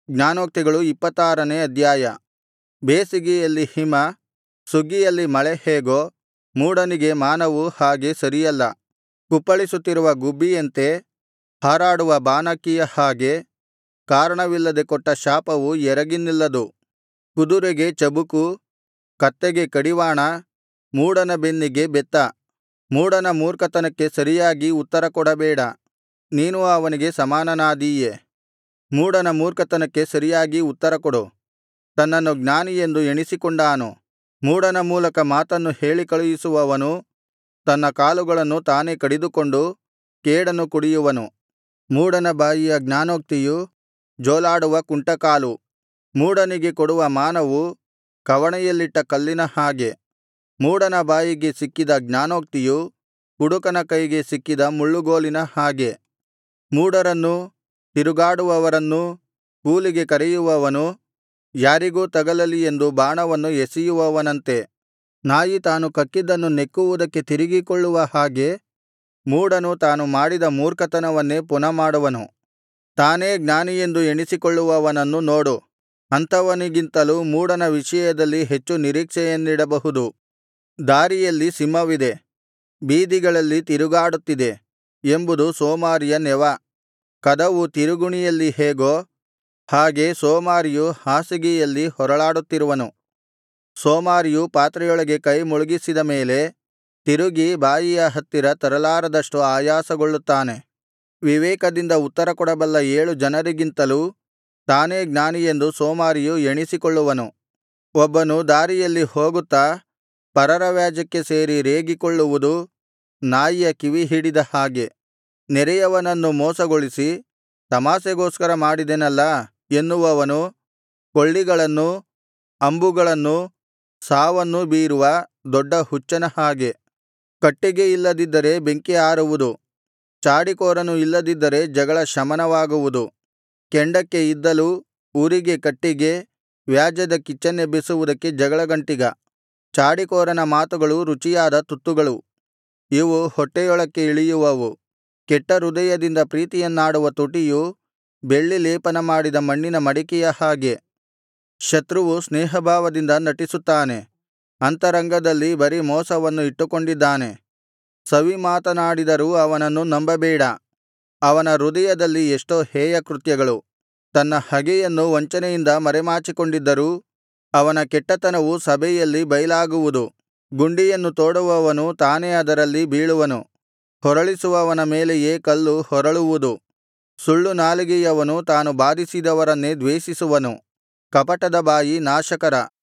ಜ್ಞಾನೋಕ್ತಿಗಳು ಇಪ್ಪತ್ತಾರನೇ ಅಧ್ಯಾಯ ಬೇಸಿಗೆಯಲ್ಲಿ ಹಿಮ ಸುಗ್ಗಿಯಲ್ಲಿ ಮಳೆ ಹೇಗೋ ಮೂಢನಿಗೆ ಮಾನವು ಹಾಗೆ ಸರಿಯಲ್ಲ ಕುಪ್ಪಳಿಸುತ್ತಿರುವ ಗುಬ್ಬಿಯಂತೆ ಹಾರಾಡುವ ಬಾನಕ್ಕಿಯ ಹಾಗೆ ಕಾರಣವಿಲ್ಲದೆ ಕೊಟ್ಟ ಶಾಪವು ಎರಗಿ ನಿಲ್ಲದು ಕುದುರೆಗೆ ಚಬುಕು ಕತ್ತೆಗೆ ಕಡಿವಾಣ ಮೂಢನ ಬೆನ್ನಿಗೆ ಬೆತ್ತ ಮೂಢನ ಮೂರ್ಖತನಕ್ಕೆ ಸರಿಯಾಗಿ ಉತ್ತರಕೊಡಬೇಡ ನೀನೂ ಅವನಿಗೆ ಸಮಾನನಾದೀಯೆ ಮೂಢನ ಮೂರ್ಖತನಕ್ಕೆ ಸರಿಯಾಗಿ ಉತ್ತರಕೊಡು ತನ್ನನ್ನು ಜ್ಞಾನಿಯೆಂದು ಎಣಿಸಿಕೊಂಡಾನು ಮೂಢನ ಮೂಲಕ ಮಾತನ್ನು ಹೇಳಿಕಳುಹಿಸುವವನು ತನ್ನ ಕಾಲುಗಳನ್ನು ತಾನೇ ಕಡಿದುಕೊಂಡು ಕೇಡನ್ನು ಕುಡಿಯುವನು ಮೂಢನ ಬಾಯಿಯ ಜ್ಞಾನೋಕ್ತಿಯು ಜೋಲಾಡುವ ಕುಂಟಕಾಲು ಮೂಢನಿಗೆ ಕೊಡುವ ಮಾನವು ಕವಣೆಯಲ್ಲಿಟ್ಟ ಕಲ್ಲಿನ ಹಾಗೆ ಮೂಢನ ಬಾಯಿಗೆ ಸಿಕ್ಕಿದ ಜ್ಞಾನೋಕ್ತಿಯು ಕುಡುಕನ ಕೈಗೆ ಸಿಕ್ಕಿದ ಮುಳ್ಳುಗೋಲಿನ ಹಾಗೆ ಮೂಢರನ್ನೂ ತಿರುಗಾಡುವವರನ್ನೂ ಕೂಲಿಗೆ ಕರೆಯುವವನು ಯಾರಿಗೂ ತಗಲಲಿ ಎಂದು ಬಾಣವನ್ನು ಎಸೆಯುವವನಂತೆ ನಾಯಿ ತಾನು ಕಕ್ಕಿದ್ದನ್ನು ನೆಕ್ಕುವುದಕ್ಕೆ ತಿರುಗಿಕೊಳ್ಳುವ ಹಾಗೆ ಮೂಢನು ತಾನು ಮಾಡಿದ ಮೂರ್ಖತನವನ್ನೇ ಪುನಃ ಮಾಡುವನು ತಾನೇ ಜ್ಞಾನಿಯೆಂದು ಎಣಿಸಿಕೊಳ್ಳುವವನನ್ನು ನೋಡು ಅಂಥವನಿಗಿಂತಲೂ ಮೂಢನ ವಿಷಯದಲ್ಲಿ ಹೆಚ್ಚು ನಿರೀಕ್ಷೆಯನ್ನಿಡಬಹುದು ದಾರಿಯಲ್ಲಿ ಸಿಂಹವಿದೆ ಬೀದಿಗಳಲ್ಲಿ ತಿರುಗಾಡುತ್ತಿದೆ ಎಂಬುದು ಸೋಮಾರಿಯ ನೆವ ಕದವು ತಿರುಗುಣಿಯಲ್ಲಿ ಹೇಗೋ ಹಾಗೆ ಸೋಮಾರಿಯು ಹಾಸಿಗೆಯಲ್ಲಿ ಹೊರಳಾಡುತ್ತಿರುವನು ಸೋಮಾರಿಯು ಪಾತ್ರೆಯೊಳಗೆ ಕೈ ಮುಳುಗಿಸಿದ ಮೇಲೆ ತಿರುಗಿ ಬಾಯಿಯ ಹತ್ತಿರ ತರಲಾರದಷ್ಟು ಆಯಾಸಗೊಳ್ಳುತ್ತಾನೆ ವಿವೇಕದಿಂದ ಉತ್ತರಕೊಡಬಲ್ಲ ಏಳು ಜನರಿಗಿಂತಲೂ ತಾನೇ ಜ್ಞಾನಿಯೆಂದು ಸೋಮಾರಿಯು ಎಣಿಸಿಕೊಳ್ಳುವನು ಒಬ್ಬನು ದಾರಿಯಲ್ಲಿ ಹೋಗುತ್ತಾ ಪರರ ವ್ಯಾಜ್ಯಕ್ಕೆ ಸೇರಿ ರೇಗಿಕೊಳ್ಳುವುದು ನಾಯಿಯ ಕಿವಿಹಿಡಿದ ಹಾಗೆ ನೆರೆಯವನನ್ನು ಮೋಸಗೊಳಿಸಿ ತಮಾಷೆಗೋಸ್ಕರ ಮಾಡಿದೆನಲ್ಲಾ ಎನ್ನುವವನು ಕೊಳ್ಳಿಗಳನ್ನೂ ಅಂಬುಗಳನ್ನೂ ಸಾವನ್ನೂ ಬೀರುವ ದೊಡ್ಡ ಹುಚ್ಚನ ಹಾಗೆ ಕಟ್ಟಿಗೆ ಇಲ್ಲದಿದ್ದರೆ ಬೆಂಕಿ ಆರುವುದು ಚಾಡಿಕೋರನು ಇಲ್ಲದಿದ್ದರೆ ಜಗಳ ಶಮನವಾಗುವುದು ಕೆಂಡಕ್ಕೆ ಇದ್ದಲು ಉರಿಗೆ ಕಟ್ಟಿಗೆ ವ್ಯಾಜ್ಯದ ಕಿಚ್ಚನ್ನೆಬ್ಬಿಸುವುದಕ್ಕೆ ಜಗಳಗಂಟಿಗ ಚಾಡಿಕೋರನ ಮಾತುಗಳು ರುಚಿಯಾದ ತುತ್ತುಗಳು ಇವು ಹೊಟ್ಟೆಯೊಳಕ್ಕೆ ಇಳಿಯುವವು ಕೆಟ್ಟ ಹೃದಯದಿಂದ ಪ್ರೀತಿಯನ್ನಾಡುವ ತುಟಿಯು ಬೆಳ್ಳಿ ಲೇಪನ ಮಾಡಿದ ಮಣ್ಣಿನ ಮಡಿಕೆಯ ಹಾಗೆ ಶತ್ರುವು ಸ್ನೇಹಭಾವದಿಂದ ನಟಿಸುತ್ತಾನೆ ಅಂತರಂಗದಲ್ಲಿ ಬರೀ ಮೋಸವನ್ನು ಇಟ್ಟುಕೊಂಡಿದ್ದಾನೆ ಸವಿಮಾತನಾಡಿದರೂ ಅವನನ್ನು ನಂಬಬೇಡ ಅವನ ಹೃದಯದಲ್ಲಿ ಎಷ್ಟೋ ಹೇಯಕೃತ್ಯಗಳು ತನ್ನ ಹಗೆಯನ್ನು ವಂಚನೆಯಿಂದ ಮರೆಮಾಚಿಕೊಂಡಿದ್ದರೂ ಅವನ ಕೆಟ್ಟತನವು ಸಭೆಯಲ್ಲಿ ಬೈಲಾಗುವುದು ಗುಂಡಿಯನ್ನು ತೋಡುವವನು ತಾನೇ ಅದರಲ್ಲಿ ಬೀಳುವನು ಹೊರಳಿಸುವವನ ಮೇಲೆಯೇ ಕಲ್ಲು ಹೊರಳುವುದು ಸುಳ್ಳು ನಾಲಿಗೆಯವನು ತಾನು ಬಾಧಿಸಿದವರನ್ನೇ ದ್ವೇಷಿಸುವನು ಕಪಟದ ಬಾಯಿ ನಾಶಕರ